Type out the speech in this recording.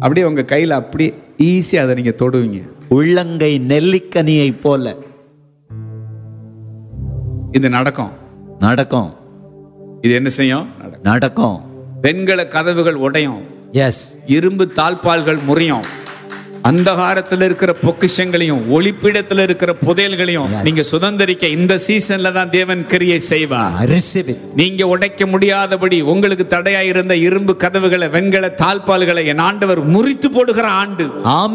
அப்படியே உங்க கையில அப்படியே ஈஸியா அதை நீங்க தொடுவீங்க உள்ளங்கை நெல்லிக்கனியை போல இது நடக்கும் நடக்கும் இது என்ன செய்யும் நடக்கும் நடக்கும் வெண்கல கதவுகள் உடையும் எஸ் இரும்பு தாழ்பால்கள் முறியும் அந்தகாரத்தில் இருக்கிற பொக்கிஷங்களையும் ஒளிப்பிடத்தில் இருக்கிற புதையல்களையும் Yes. நீங்க சுதந்திரிக்க இந்த சீசன்ல தான் தேவன் கிரியை செய்வார் I receive it. நீங்க உடைக்க முடியாதபடி உங்களுக்கு தடையாயிருந்த இரும்பு கதவுகளை வெண்கல தாழ்பால்களை என் ஆண்டவர் முறித்து போடுகிற ஆண்டு ஆமென்